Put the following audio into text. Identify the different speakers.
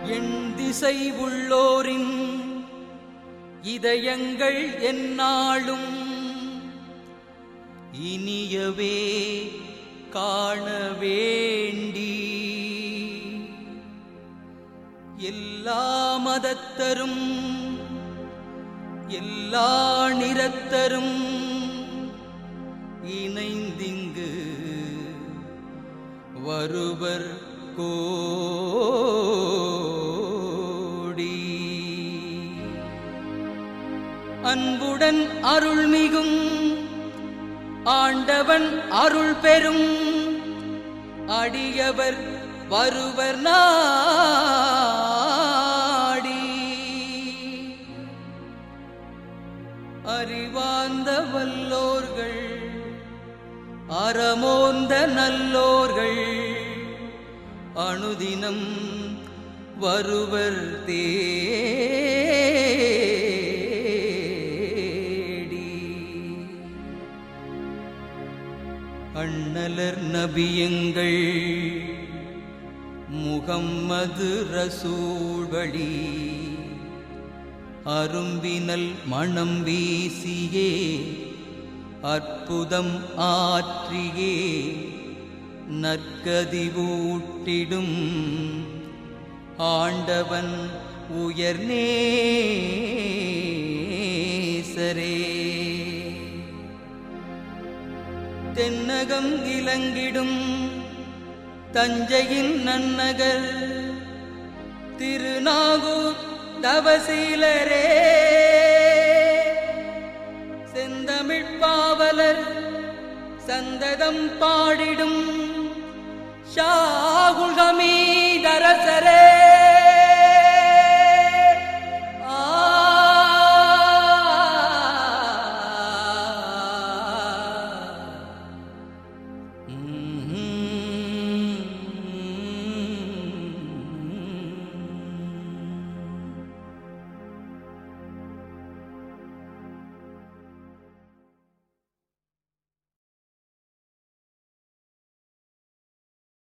Speaker 1: என் திசை உள்ளோரின் இதயங்கள் எந்நாளும் இனியவே காண வேண்டி எல்லா மதத்தரும் எல்லா நிறத்தரும் இணைந்திங்கு வருவர் கோடி அன்புடன் அருள்மிகும் ஆண்டவன் அருள் பெறும் அடியவர் வருவர் நாடி அறிவார்ந்த வல்லோர்கள் அறமோந்த நல்லோர்கள் அனுதினம் வருவர் தேடி அண்ணலர் நபியங்கள் முகம்மது ரசூல்வழி அரும்பினல் மணம் வீசியே அற்புதம் ஆற்றியே நற்கதி ஊட்டிடும் ஆண்டவன் உயர்நேசரே தென்னகம் இலங்கிடும் தஞ்சையின் நன்னகர் திருநாகூர் தவசீலரே செந்தமிழ் பாவலர் சந்ததம் பாடிடும் ஷாகுல்